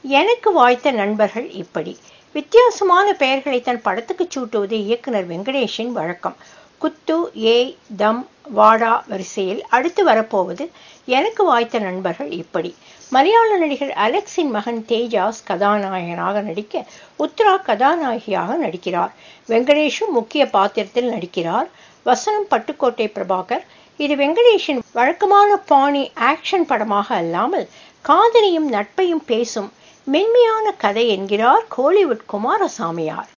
எனக்கு வாய்த்த நண்பர்கள் இப்படி வித்தியாசமான பெயர்களை தன் படத்துக்கு சூட்டுவது இயக்குனர் வெங்கடேஷின் வழக்கம் குத்து ஏய் தம் வாடா வரிசையில் அடுத்து வரப்போவது எனக்கு வாய்த்த நண்பர்கள் இப்படி மலையாள நடிகர் அலெக்ஸின் மகன் தேஜாஸ் கதாநாயகனாக நடிக்க உத்ரா கதாநாயகியாக நடிக்கிறார் வெங்கடேஷும் முக்கிய பாத்திரத்தில் நடிக்கிறார் வசனம் பட்டுக்கோட்டை பிரபாகர் இது வெங்கடேஷின் வழக்கமான பாணி ஆக்ஷன் படமாக அல்லாமல் காதலியும் நட்பையும் பேசும் மென்மையான கதை என்கிறார் கோலிவுட் குமாரசாமியார்